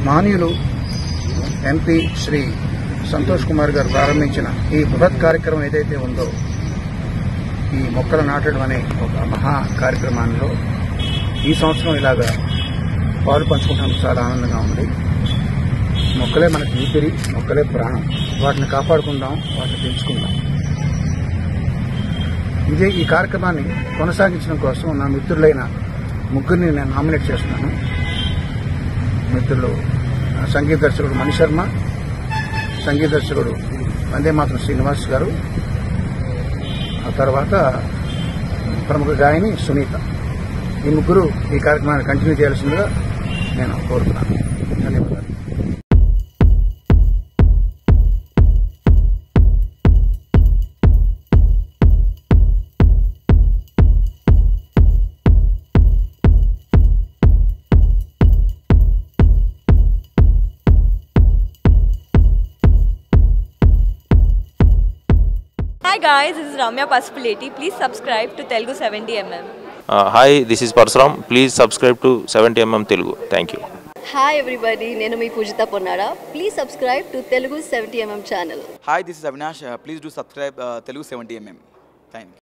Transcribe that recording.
మాన్యులు MP Shri Santosh Kumar గారు ప్రారంభించిన ఈ బృహత్ కార్యక్రమం ఏదైతే ఉందో ఈ మొక్కలు నాటడం అనే ఒక మహా కార్యక్రమాల్లో ఈ సంవత్సరం ఇలాగా పాలు పంచుకుంటానికి చాలా ఆనందంగా ఉంది మొక్కలే మనకి ఊపిరి మొక్కలే ప్రాణం వాటిని కాపాడుకుందాం వాటిని పెంచుకుందాం ఇదే ఈ కార్యక్రమాన్ని కొనసాగించడం కోసం నా మిత్రులైన ముగ్గురిని నేను నామినేట్ చేస్తున్నాను మిత్రులు సంగీత దర్శకుడు మణిశర్మ సంగీత దర్శకుడు వందే మాత్రం శ్రీనివాస్ గారు ఆ తర్వాత ప్రముఖ గాయని సునీత ఈ ముగ్గురు ఈ కార్యక్రమాన్ని కంటిన్యూ చేయాల్సిందిగా నేను కోరుతున్నాను ధన్యవాదాలు Hi guys, this is Ramya Pasupuleti. Please subscribe to Telugu 70mm. Hi this is Parashuram please subscribe to seventy MM Telugu thank you hi everybody నేను మీ Poojitha Ponnada please subscribe to Telugu seventy MM channel Hi, this is Avinash. Uh, please do subscribe uh, Telugu 70mm. Thank you.